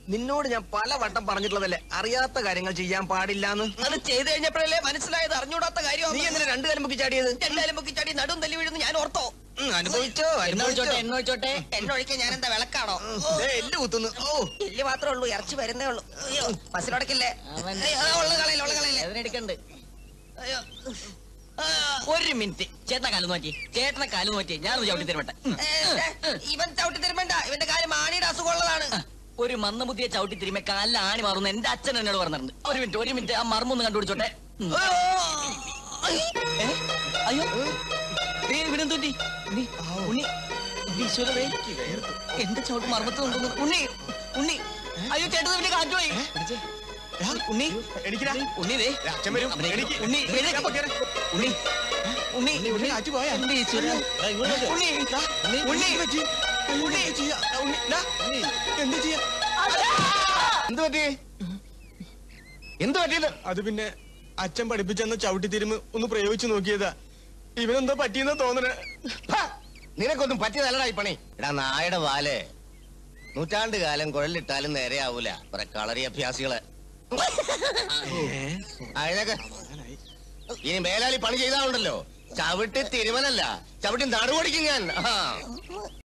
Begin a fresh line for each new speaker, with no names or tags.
നിന്നോട് ഞാൻ പല വട്ടം പറഞ്ഞിട്ടുള്ളതല്ലേ അറിയാത്ത കാര്യങ്ങൾ ചെയ്യാൻ പാടില്ലാന്ന്
അത് ചെയ്തു കഴിഞ്ഞപ്പോഴല്ലേ മനസ്സിലായത് അറിഞ്ഞൂടാത്ത കാര്യം
നീ എന്തിനാ രണ്ടു കാലം പൊക്കി ചാടിയത്
രണ്ടാലും പൊക്കി ചാടി നടും തല്ലി വീഴുന്നു ഞാൻ ഓർത്തോ
ഉം, അനുഭവിച്ചോ
എന്നൊഴിച്ചോട്ടെ
അനുഭവിച്ചോ
എന്നൊഴിച്ചോട്ടെ എന്നൊഴിക്കാൻ ഞാൻ എന്താ വിളക്കാണോ
ദേ, എല്ല് കുത്തുന്നു ഓ
എല്ല് മാത്രമേ ഉള്ളൂ ഇറച്ചി വരുന്നേ ഉള്ളൂ അയ്യോ ബസ്സിലടക്കില്ലേ
അവൻ-
ഉള്ള കളയില്ല ഉള്ള കളയില്ല
അതിനെടുക്കണ്ട്
അയ്യോ ആ,
ഒരു മിനിറ്റ് ചേട്ടനെ കാല് നോക്കി ചേട്ടനെ കാല് നോക്കി ഞാനൊന്ന് ചവിട്ടി തരുമട്ടെ
ഏ, ഏ, ഇവൻ ചവിട്ടി തരുമ്പണ്ട ഇവന്റെ കാര്യം ആണിയുടെ അസുഖമുള്ളതാണ്
ഒരു മന്ദബുദ്ധിയെ ചവിട്ടി തിരുമേ കാലിൽ ആണി മാറുന്ന എന്റെ അച്ഛൻ എന്നോട് പറഞ്ഞിട്ടുണ്ട് ഒരു മിനിറ്റ് ഒരു മിനിറ്റ് ആ മർമ്മൊന്ന് കണ്ടുപിടിച്ചോട്ടെ ഉം. ഏ? അയ്യോ ദേ, ഇവിടെ എന്ത് പറ്റി? ഉണ്ണി, ഉണ്ണി, ഉണ്ണി, ഈശ്വരവേ. എന്റെ ചവിട്ട് മർമ്മത്ത് നോക്കുന്നു ഉണ്ണി ഉണ്ണി അയ്യോ ചേട്ടൻ വലിയ കാറ്റുപോയി ഉണ്ണി
എണീക്കടാ.
ഉണ്ണി ദേ
അച്ഛൻ വരും.
അവനെ-
എണീക്ക്.
ഉണ്ണി
എണീക്ക്,
എണീക്ക്.
പൊക്കരെ.
ഉണ്ണി ഉണ്ണി
ഉണ്ണി, കാറ്റ് പോയാ?
എന്റെ ഈശ്വരാ. ഉണ്ണി ഉണ്ണി ഉണ്ണി
എന്ത് ചെയ്യാ
എന്ത് പറ്റി എന്ത് പറ്റിയത്
അത് പിന്നെ അച്ഛൻ പഠിപ്പിച്ചെന്ന ചവിട്ടി തിരുമ്പ് ഒന്ന് പ്രയോഗിച്ചു നോക്കിയതാ ഇവനെന്തോ പറ്റിയെന്നാ തോന്നണേ
ഹാ, നിനക്കൊന്നും പറ്റിയതല്ലടാ ഈ പണി എടാ നായുടെ വാല് നൂറ്റാണ്ട് കാലം കുഴലിട്ടാലും നേരെയാവൂല കുറെ കളറി അഭ്യാസികള് അതിനൊക്കെ ഇനി മേലാലി പണി ചെയ്താലുണ്ടല്ലോ ചവിട്ടി തിരുമലല്ല ചവിട്ടി നടുപൊടിക്കും ഞാൻ ആ